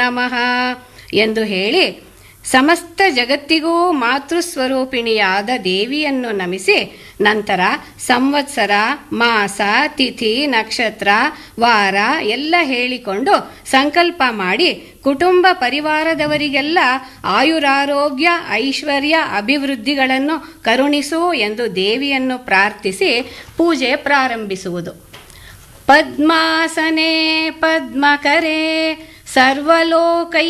ನಮಃ ಎಂದು ಹೇಳಿ ಸಮಸ್ತ ಜಗತ್ತಿಗೂ ಮಾತೃಸ್ವರೂಪಿಣಿಯಾದ ದೇವಿಯನ್ನು ನಮಿಸಿ ನಂತರ ಸಂವತ್ಸರ ಮಾಸ ತಿಥಿ ನಕ್ಷತ್ರ ವಾರ ಎಲ್ಲ ಹೇಳಿಕೊಂಡು ಸಂಕಲ್ಪ ಮಾಡಿ ಕುಟುಂಬ ಪರಿವಾರದವರಿಗೆಲ್ಲ ಆಯುರಾರೋಗ್ಯ ಐಶ್ವರ್ಯ ಅಭಿವೃದ್ಧಿಗಳನ್ನು ಕರುಣಿಸು ಎಂದು ದೇವಿಯನ್ನು ಪ್ರಾರ್ಥಿಸಿ ಪೂಜೆ ಪ್ರಾರಂಭಿಸುವುದು ಪದ್ಮಾಸನೆ ಪದ್ಮಕರೆ ಸರ್ವಲೋಕೈ